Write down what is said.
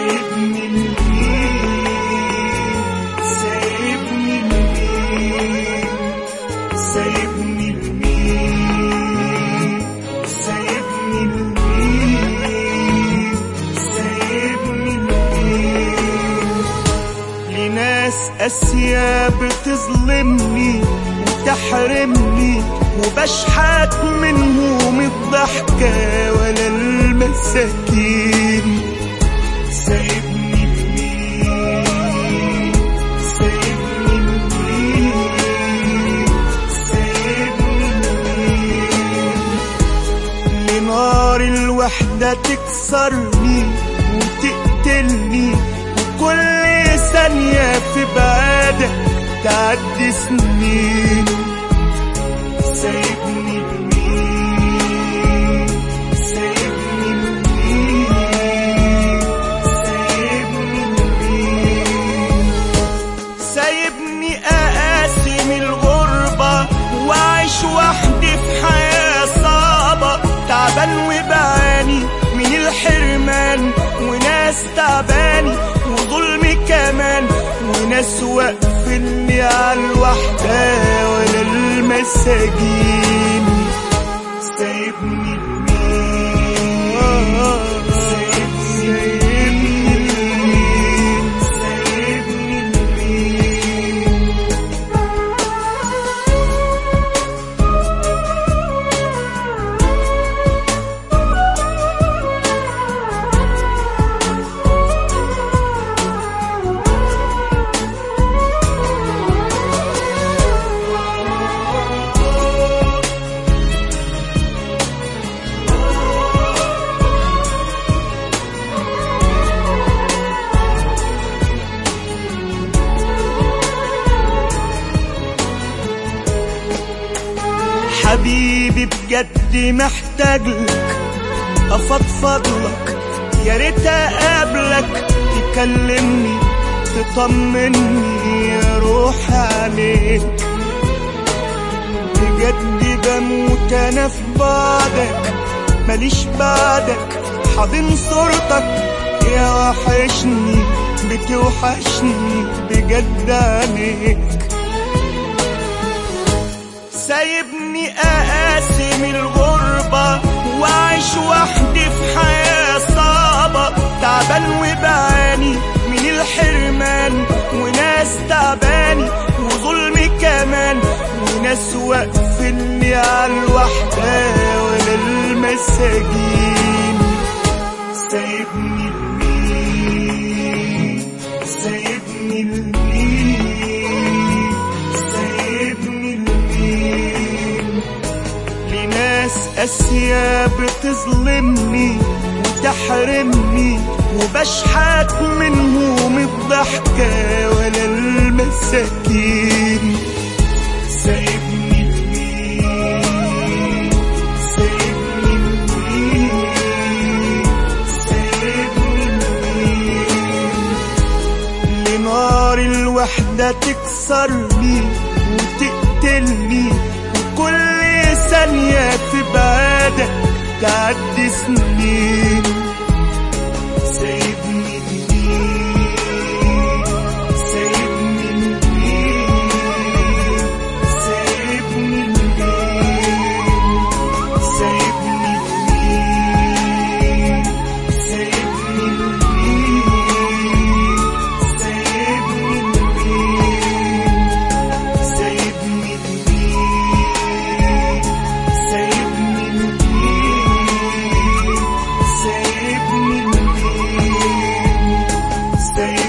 سايبني لمين سايبني لمين سايبني لمين سايبني لمين سايبني لمين لناس قاسية بتظلمني وتحرمني وبشحت منهم الضحكة ولا المساكين سايبني لمين سايبني لمين سايبني لمين لنار الوحدة تكسرني وتقتلني وكل ثانية في بعادك تعدي سنين سايبني لمين سايبني لمين سايبني لمين سايبني اقاسم الغربة واعيش وحدي في حياة صعبة تعبان وبعاني من الحرمان وناس تعباني وظلم كمان وناس واقفيني على الوحدة ولا المساجين سايبني لمين سايبني لمين سايبني لمين حبيبي بجد محتاج لك افضفض لك يا ريت اقابلك تكلمني تطمني يا روح عليك بجد بموت انا في بعدك ماليش بعدك حاضن صورتك يا وحشني بتوحشني بجد عليك سايبني اقاسم الغربة واعيش وحدي في حياة صعبة تعبان وبعاني من الحرمان وناس تعباني وظلم كمان وناس واقفيني على الوحدة ولا المساجين سايبني لمين سايبني لمين سايبني لمين لناس قاسية بتظلمني وتحرمني وبشحت منهم الضحكة ولا المساكين سايبني لمين سايبني لمين سايبني لمين لنار الوحدة تكسرني وتقتلني وكل ثانية في بعادك تعدي سنين سايبني لمين سايبني لمين سايبني لمين سايبني لمين سايبني لمين سايبني لمين سايبني لمين سايبني لمين سايبني لمين سايبني